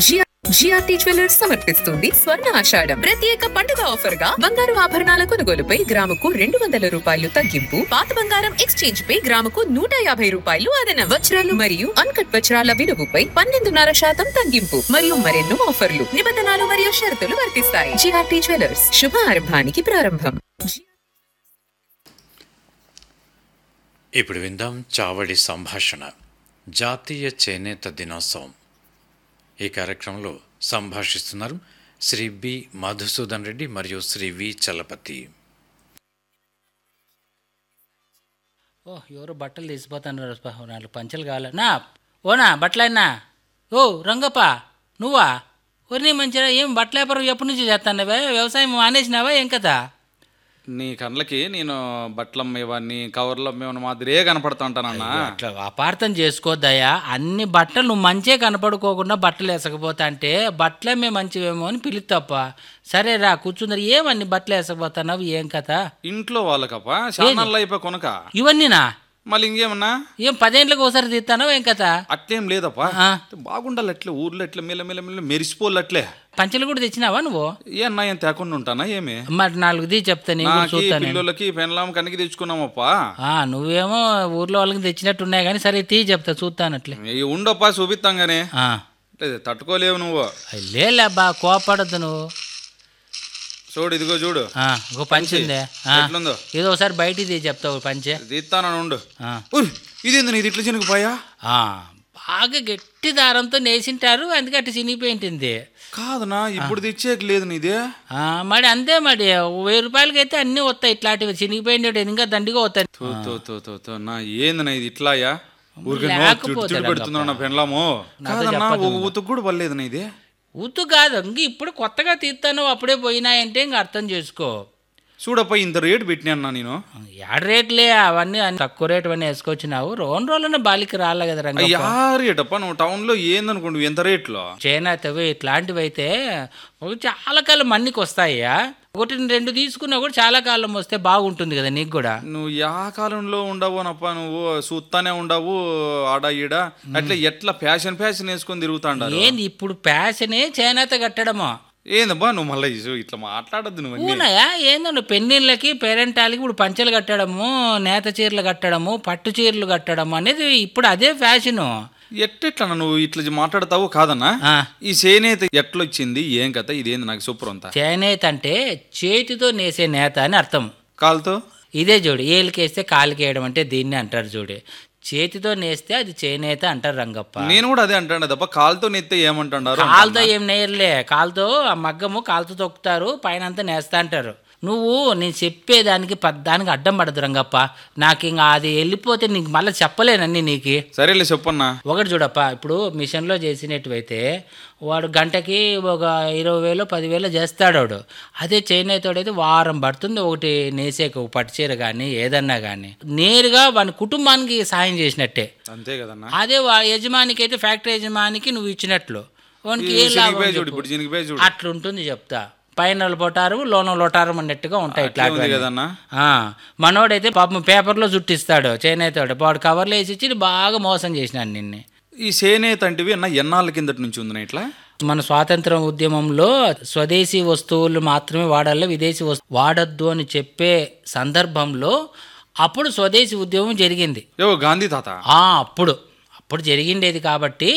GRT jewellers సమర్పిస్తుంది స్వర్ణ ఆషాఢం ప్రత్యేక పండుగ ఆఫర్ గా బంగారు ఆభరణాల కొనుగోలుపై గ్రాముకు రెండు వందల రూపాయలు తగ్గింపు పాత బంగారం ఎక్స్చేంజ్ పై గ్రాముకు నూట యాభై రూపాయలు అదనం వజ్రాలు మరియు అన్కట్ వజ్రాల విలువపై పన్నెండున్నర శాతం తగ్గింపు మరియు మరెన్నో ఆఫర్లు నిబంధనలు మరియు షరతులు వర్తిస్తాయి జిఆర్టీ జ్యువెలర్స్ శుభ ఆరంభానికి ప్రారంభం ఇప్పుడు విందాం చావడి సంభాషణ జాతీయ చేనేత దినోత్సవం ఈ కార్యక్రమంలో సంభాషిస్తున్నారు శ్రీ బి మధుసూదన్ రెడ్డి మరియు శ్రీ వి చలపతి ఓ ఎవరు బట్టలు తీసిపోతున్నారు పా, ఓ నాలుగు పంచలు కావాలి నా ఓనా బట్టలైనా ఓ రంగప్ప నువ్వా ఒరి మంచిగా ఏం బట్టల వ్యాపారం ఎప్పటి నుంచి చేస్తానవే వ్యవసాయం మానేసినావా ఏం కదా నీ కళ్ళకి నేను బట్టలు అమ్మేవాడిని కవర్లు అమ్మేవాడిని మాదిరే కనపడతా ఉంటానన్నా అట్లా అపార్థం చేసుకోద్దయ్యా అన్ని బట్టలు నువ్వు మంచిగా కనపడుకోకుండా బట్టలు వేసకపోతా అంటే బట్టలే మంచివేమో అని పిలుస్తాప్ప సరే రా కూర్చుందరు ఏమన్ని బట్టలు వేసకపోతున్నావు ఏం కథ ఇంట్లో వాళ్ళకప్ప శానాల్లో అయిపోయి కొనక ఇవన్నీనా మళ్ళీ ఇంకేమన్నా ఏం పదేంట్లకు ఒకసారి తీస్తానో ఏం కథ అట్లేం లేదప్పా ఆ. బాగుండాలి అట్లే ఊర్లో ఎట్లా మెల్ల మెల్ల మెల్ల మెరిసిపోలు అట్లే పంచలు కూడా తెచ్చినావా నువ్వు ఏ అన్నా ఏం తేకుండా ఉంటానా ఏమి మరి నాలుగు దీ చెప్తా నేను కూడా నాకి చూస్తాను నేను. పిల్లలకి పెన్లాం కనికి తెచ్చుకున్నామప్పా ఆ, నువ్వేమో ఊర్లో వాళ్ళకి తెచ్చినట్టు ఉన్నాయి కానీ సరే తీ చెప్తా చూస్తాను అట్లే ఇవి ఉండప్పా చూపిస్తాం గానీ ఆ. అట్లే తట్టుకోలేవు నువ్వు లేలే అబ్బా కోపడద్దు నువ్వు చూడు ఇదిగో చూడు ఆ, ఒక పంచి ఉందే ఆ. ఎట్లుందో ఏదో ఒకసారి బయటికి తీ చెప్తావు పంచే తీస్తానని ఉండు ఆ. ఉయ్, ఇదేంది నీది ఇట్లా చినుకుపోయా ఆ, బాగా గట్టి దారంతో నేసింటారు అందుకే అట్లా చినిగిపోయింటుంది కాదనా ఇప్పుడు తెచ్చేకి లేదు నీదే ఆ, మరి అంతే మరి వెయ్యి రూపాయలకి అయితే అన్నీ వస్తాయి ఇట్లాంటివి చినిగిపోయింది ఇంకా దండిగా వస్తాయి తో తో తో తో తో నా ఏంది ఇది ఇట్లాయా ఊరికే లేకపోతే చుట్టు పెడుతున్నా నా పెన్లాము కాదన్నా ఒక ఉతుకు కూడా పర్లేదు నా ఇది ఉత్తు కాదు ఇంక ఇప్పుడు కొత్తగా తీస్తాను అప్పుడే పోయినాయంటే ఇంక అర్థం చేసుకో చూడప్ప ఇంత రేటు పెట్టినా నేను ఏడ రేట్లే అవన్నీ అన్ని తక్కువ రేటు అన్నీ వేసుకొచ్చినావు రెండు రోజులనే బాలికి రాలే కదా రంగ అయ్యా రేటప్ప నువ్వు టౌన్ లో ఏందనుకోండి ఎంత రేట్లో చేనేతవి ఇట్లాంటివి అయితే ఒక చాలా కాలం మన్నికి వస్తాయ్యా ఒకటి రెండు తీసుకున్నా కూడా చాలా కాలం వస్తే బాగుంటుంది కదా నీకు కూడా నువ్వు యా కాలంలో ఉండవు నప్ప నువ్వు చూస్తానే ఉండవు ఆడ ఈడ అట్లా ఎట్లా ఫ్యాషన్ ఫ్యాషన్ వేసుకొని తిరుగుతాండారు ఏంది ఇప్పుడు ప్యాషనే చేనేత కట్టడము ఏందబ్బా నువ్వు మళ్ళీ ఇట్లా మాట్లాడద్దు నువ్వు అన్నీ. ఊనయా ఏందో పెళ్ళిళ్ళకి పేరెంటాలకి ఇప్పుడు పంచెలు కట్టడము నేత చీరలు కట్టడము పట్టు చీరలు కట్టడము అనేది ఇప్పుడు అదే ఫ్యాషను ఎట్టెట్లా నువ్వు ఇట్లా మాట్లాడతావు కాదన్నా ఆ. ఈ చేనేత ఎట్లొచ్చింది ఏం కథ ఇదేంది నాకు సూపర్ అంతా చేనేత అంటే చేతితో నేసే నేత అని అర్థం కాలుతో ఇదే చూడు ఏలికేస్తే కాలికేయడం అంటే దీన్ని అంటారు చూడు చేతితో నేస్తే అది చేనేత అంటారు రంగప్ప నేను కూడా అదే అంటాను తప్ప కాలుతో నెత్తే ఏమంటున్నారు కాలుతో ఏం నేయర్లే కాలుతో ఆ మగ్గము కాలుతో తొక్కుతారు పైన అంతా నేస్తా అంటారు నువ్వు నేను చెప్పేదానికి పద్దానికి అడ్డం పడదు రంగప్ప నాకు ఇంకా అది వెళ్ళిపోతే నీకు మళ్ళీ చెప్పలేనన్ని నీకు సరేలే చెప్పన్నా ఒకటి చూడప్ప ఇప్పుడు మిషన్లో చేసినట్టువైతే వాడు గంటకి ఒక ఇరవై వేలు పదివేలు చేస్తాడు వాడు అదే చేనేతోడైతే వారం పడుతుంది ఒకటి నేసేకు ఒక పట్టు చీర కానీ ఏదన్నా కానీ నేరుగా వాని కుటుంబానికి సాయం చేసినట్టే అంతే కదన్నా అదే వా యజమానికి అయితే ఫ్యాక్టరీ యజమానికి నువ్వు ఇచ్చినట్లు వానికి ఏ లాభం చినిగిపోయి చూడు చెప్పు? ఇప్పుడు చినిగిపోయి చూడు అట్లుంటుంది చెప్తా పైన పొటారు లోన లొటారం అన్నట్టుగా ఉంటాయి అట్లే ఉంది ఇట్లాంటివన్నీ. కదన్నా ఆ మనోడైతే పాపం పేపర్లో చుట్టిస్తాడు చేనేతాడు వాడు కవర్లో వేసి ఇచ్చి బాగా మోసం చేసినాను నిన్ను ఈ చేనేత అంటివి అన్న ఎన్నాళ్ళ కిందటి నుంచి ఉంది ఇట్లా మన స్వాతంత్ర ఉద్యమంలో స్వదేశీ వస్తువులు మాత్రమే వాడాలి విదేశీ వస్తువు వాడద్దు అని చెప్పే సందర్భంలో అప్పుడు స్వదేశీ ఉద్యమం జరిగింది ఏవో గాంధీ తాత ఆ అప్పుడు అప్పుడు జరిగిండేది కాబట్టి